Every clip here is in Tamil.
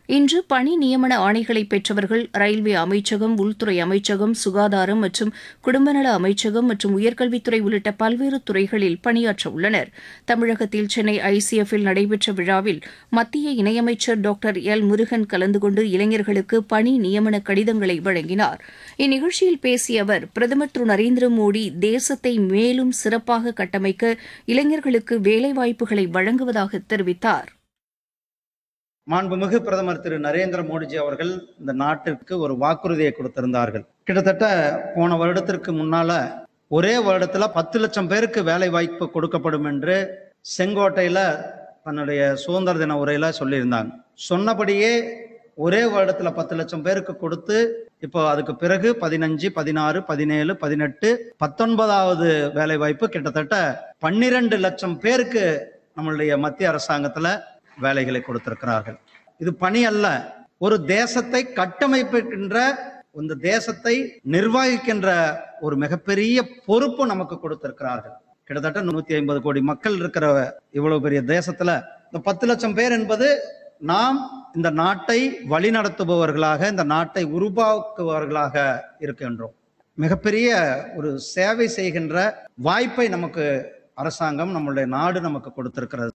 இன்று பணி நியமன ஆணைகளை பெற்றவர்கள் ரயில்வே அமைச்சகம் உள்துறை அமைச்சகம் சுகாதாரம் மற்றும் குடும்பநல அமைச்சகம் மற்றும் உயர்கல்வித்துறை உள்ளிட்ட பல்வேறு துறைகளில் பணியாற்ற உள்ளனர் தமிழகத்தில் சென்னை ஐசிஎஃப்பில் நடைபெற்ற விழாவில் மத்திய இணையமைச்சர் டாக்டர் எல் முருகன் கலந்து கொண்டு இளைஞர்களுக்கு பணி நியமன கடிதங்களை வழங்கினார் இந்நிகழ்ச்சியில் பேசிய அவர் பிரதமர் திரு நரேந்திர மோடி தேசத்தை மேலும் சிறப்பாக கட்டமைக்க இளைஞர்களுக்கு வேலைவாய்ப்புகளை வழங்குவதாக தெரிவித்தார் மாண்புமிகு பிரதமர் திரு நரேந்திர மோடிஜி அவர்கள் இந்த நாட்டிற்கு ஒரு வாக்குறுதியை கொடுத்திருந்தார்கள் கிட்டத்தட்ட போன வருடத்திற்கு முன்னால ஒரே வருடத்துல பத்து லட்சம் பேருக்கு வேலை வாய்ப்பு கொடுக்கப்படும் என்று செங்கோட்டையில தன்னுடைய சுதந்திர தின உரையில சொல்லியிருந்தாங்க சொன்னபடியே ஒரே வருடத்துல பத்து லட்சம் பேருக்கு கொடுத்து இப்போ அதுக்கு பிறகு பதினஞ்சு பதினாறு பதினேழு பதினெட்டு பத்தொன்பதாவது வேலை வாய்ப்பு கிட்டத்தட்ட பன்னிரண்டு லட்சம் பேருக்கு நம்மளுடைய மத்திய அரசாங்கத்துல வேலைகளை கொடுத்திருக்கிறார்கள் இது பணி அல்ல ஒரு தேசத்தை கட்டமைப்பிக்கின்ற இந்த தேசத்தை நிர்வகிக்கின்ற ஒரு மிகப்பெரிய பொறுப்பு நமக்கு கொடுத்திருக்கிறார்கள் கிட்டத்தட்ட நூத்தி ஐம்பது கோடி மக்கள் இருக்கிற இவ்வளவு பெரிய தேசத்துல இந்த பத்து லட்சம் பேர் என்பது நாம் இந்த நாட்டை வழிநடத்துபவர்களாக இந்த நாட்டை உருவாக்குபவர்களாக இருக்கின்றோம் மிகப்பெரிய ஒரு சேவை செய்கின்ற வாய்ப்பை நமக்கு அரசாங்கம் நம்மளுடைய நாடு நமக்கு கொடுத்திருக்கிறது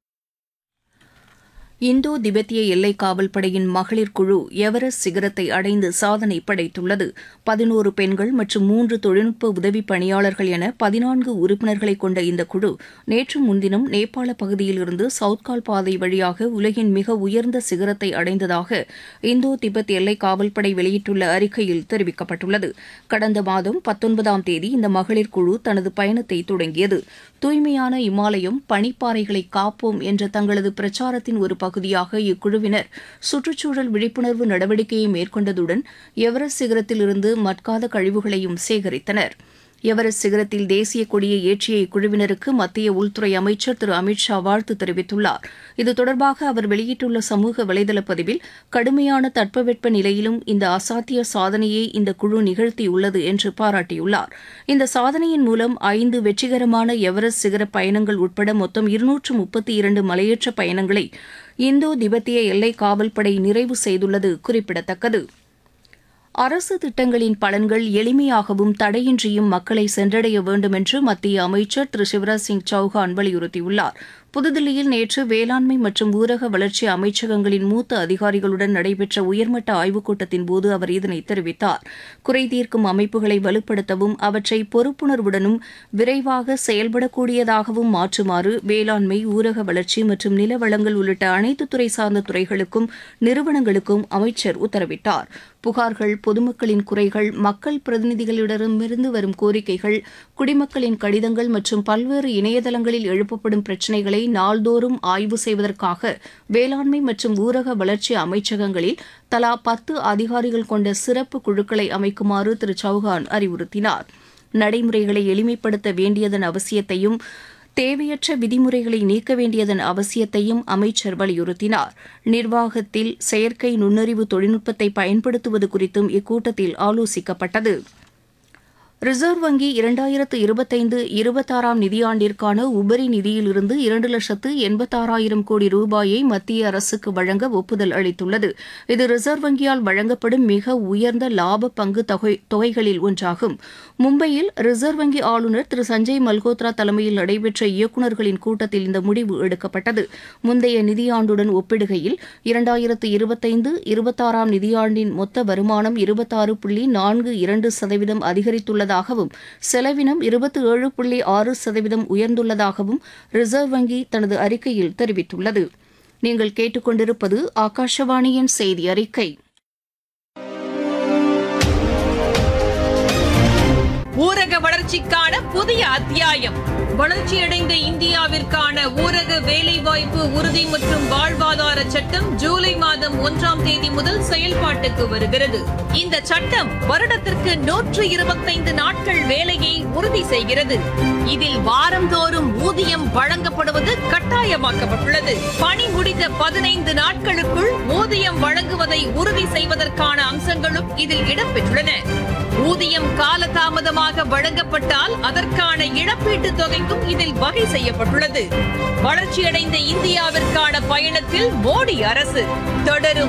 இந்தோ திபெத்திய எல்லை காவல் படையின் மகளிர் குழு எவரெஸ்ட் சிகரத்தை அடைந்து சாதனை படைத்துள்ளது பதினோரு பெண்கள் மற்றும் மூன்று தொழில்நுட்ப உதவி பணியாளர்கள் என பதினான்கு உறுப்பினர்களை கொண்ட இந்த குழு நேற்று முன்தினம் நேபாள பகுதியிலிருந்து சவுத்கால் பாதை வழியாக உலகின் மிக உயர்ந்த சிகரத்தை அடைந்ததாக இந்தோ திபெத் எல்லை காவல்படை வெளியிட்டுள்ள அறிக்கையில் தெரிவிக்கப்பட்டுள்ளது கடந்த மாதம் பத்தொன்பதாம் தேதி இந்த மகளிர் குழு தனது பயணத்தை தொடங்கியது தூய்மையான இமாலயம் பனிப்பாறைகளை காப்போம் என்ற தங்களது பிரச்சாரத்தின் ஒரு பகுதியாக இக்குழுவினர் சுற்றுச்சூழல் விழிப்புணர்வு நடவடிக்கையை மேற்கொண்டதுடன் எவரெஸ்ட் சிகரத்திலிருந்து மட்காத கழிவுகளையும் சேகரித்தனர் எவரெஸ்ட் சிகரத்தில் தேசிய கொடியை ஏற்றிய இக்குழுவினருக்கு மத்திய உள்துறை அமைச்சர் திரு அமித் ஷா வாழ்த்து தெரிவித்துள்ளார் இது தொடர்பாக அவர் வெளியிட்டுள்ள சமூக வலைதள பதிவில் கடுமையான தட்பவெட்ப நிலையிலும் இந்த அசாத்திய சாதனையை இந்த குழு நிகழ்த்தியுள்ளது என்று பாராட்டியுள்ளார் இந்த சாதனையின் மூலம் ஐந்து வெற்றிகரமான எவரெஸ்ட் சிகர பயணங்கள் உட்பட மொத்தம் இருநூற்று முப்பத்தி இரண்டு மலையேற்ற பயணங்களை இந்தோ திபெத்திய எல்லை காவல்படை நிறைவு செய்துள்ளது குறிப்பிடத்தக்கது அரசு திட்டங்களின் பலன்கள் எளிமையாகவும் தடையின்றியும் மக்களை சென்றடைய வேண்டும் என்று மத்திய அமைச்சர் திரு சிவராஜ் சிங் சௌஹான் வலியுறுத்தியுள்ளார் புதுதில்லியில் நேற்று வேளாண்மை மற்றும் ஊரக வளர்ச்சி அமைச்சகங்களின் மூத்த அதிகாரிகளுடன் நடைபெற்ற உயர்மட்ட ஆய்வுக் கூட்டத்தின் போது அவர் இதனை தெரிவித்தார் குறை தீர்க்கும் அமைப்புகளை வலுப்படுத்தவும் அவற்றை பொறுப்புணர்வுடனும் விரைவாக செயல்படக்கூடியதாகவும் மாற்றுமாறு வேளாண்மை ஊரக வளர்ச்சி மற்றும் நில வளங்கள் உள்ளிட்ட அனைத்து துறை சார்ந்த துறைகளுக்கும் நிறுவனங்களுக்கும் அமைச்சர் உத்தரவிட்டார் புகார்கள் பொதுமக்களின் குறைகள் மக்கள் பிரதிநிதிகளிடமிருந்து வரும் கோரிக்கைகள் குடிமக்களின் கடிதங்கள் மற்றும் பல்வேறு இணையதளங்களில் எழுப்பப்படும் பிரச்சினைகளை நாள்தோறும் ஆய்வு செய்வதற்காக வேளாண்மை மற்றும் ஊரக வளர்ச்சி அமைச்சகங்களில் தலா பத்து அதிகாரிகள் கொண்ட சிறப்பு குழுக்களை அமைக்குமாறு திரு சௌஹான் அறிவுறுத்தினார் நடைமுறைகளை எளிமைப்படுத்த வேண்டியதன் அவசியத்தையும் தேவையற்ற விதிமுறைகளை நீக்க வேண்டியதன் அவசியத்தையும் அமைச்சர் வலியுறுத்தினார் நிர்வாகத்தில் செயற்கை நுண்ணறிவு தொழில்நுட்பத்தை பயன்படுத்துவது குறித்தும் இக்கூட்டத்தில் ஆலோசிக்கப்பட்டது ரிசர்வ் வங்கி இரண்டாயிரத்து இருபத்தைந்து இருபத்தாறாம் நிதியாண்டிற்கான உபரி நிதியிலிருந்து இரண்டு லட்சத்து எண்பத்தாறாயிரம் கோடி ரூபாயை மத்திய அரசுக்கு வழங்க ஒப்புதல் அளித்துள்ளது இது ரிசர்வ் வங்கியால் வழங்கப்படும் மிக உயர்ந்த லாப பங்கு தொகை தொகைகளில் ஒன்றாகும் மும்பையில் ரிசர்வ் வங்கி ஆளுநர் திரு சஞ்சய் மல்கோத்ரா தலைமையில் நடைபெற்ற இயக்குநர்களின் கூட்டத்தில் இந்த முடிவு எடுக்கப்பட்டது முந்தைய நிதியாண்டுடன் ஒப்பிடுகையில் இரண்டாயிரத்து இருபத்தைந்து இருபத்தாறாம் நிதியாண்டின் மொத்த வருமானம் இருபத்தாறு புள்ளி நான்கு இரண்டு சதவீதம் அதிகரித்துள்ளது உள்ளதாகவும் செலவினம் இருபத்தி ஏழு புள்ளி ஆறு சதவீதம் உயர்ந்துள்ளதாகவும் ரிசர்வ் வங்கி தனது அறிக்கையில் தெரிவித்துள்ளது நீங்கள் கேட்டுக்கொண்டிருப்பது ஆகாஷவாணியின் செய்தி அறிக்கை ஊரக வளர்ச்சிக்கான புதிய அத்தியாயம் வளர்ச்சியடைந்த இந்தியாவிற்கான ஊரக வேலைவாய்ப்பு உறுதி மற்றும் வாழ்வாதார சட்டம் ஜூலை மாதம் ஒன்றாம் தேதி முதல் செயல்பாட்டுக்கு வருகிறது இந்த சட்டம் வருடத்திற்கு நூற்று இருபத்தைந்து நாட்கள் வேலையை உறுதி செய்கிறது இதில் வாரந்தோறும் ஊதியம் வழங்கப்படுவது கட்டாயமாக்கப்பட்டுள்ளது பணி முடிந்த பதினைந்து நாட்களுக்குள் ஊதியம் வழங்குவதை உறுதி செய்வதற்கான அம்சங்களும் இதில் இடம்பெற்றுள்ளன ஊதியம் காலதாமதமாக வழங்கப்பட்டால் அதற்கான இழப்பீட்டுத் தொகைக்கும் இதில் வகை செய்யப்பட்டுள்ளது வளர்ச்சியடைந்த இந்தியாவிற்கான பயணத்தில் மோடி அரசு தொடரும்